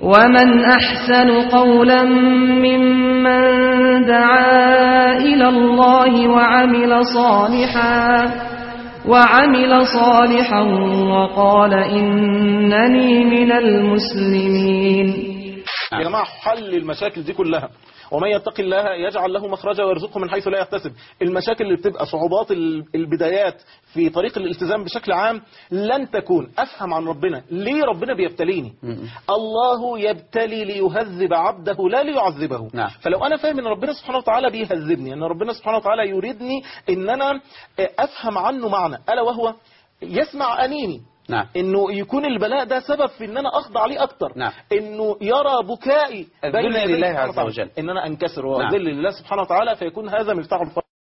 ومن أحسن قولا ممن دعا إلى الله وعمل صالحا وعمل صالحا وقال إنني من المسلمين يا جماعة حل المشاكل دي كلها ومن يتق الله يجعل له مخرجا ويرزقه من حيث لا يحتسب المشاكل اللي بتبقى صعوبات ال- البدايات في طريق الالتزام بشكل عام لن تكون افهم عن ربنا ليه ربنا بيبتليني الله يبتلي ليهذب عبده لا ليعذبه نعم. فلو انا فاهم ان ربنا سبحانه وتعالى بيهذبني ان ربنا سبحانه وتعالى يريدني ان انا افهم عنه معنى الا وهو يسمع انيني نعم انه يكون البلاء ده سبب في ان انا اخضع ليه اكتر نعم. انه يرى بكائي الذل بين يديه لله سبحانه عز وتعالى. وجل. ان انا انكسر نعم. واذل لله سبحانه وتعالى فيكون هذا مفتاح الفرج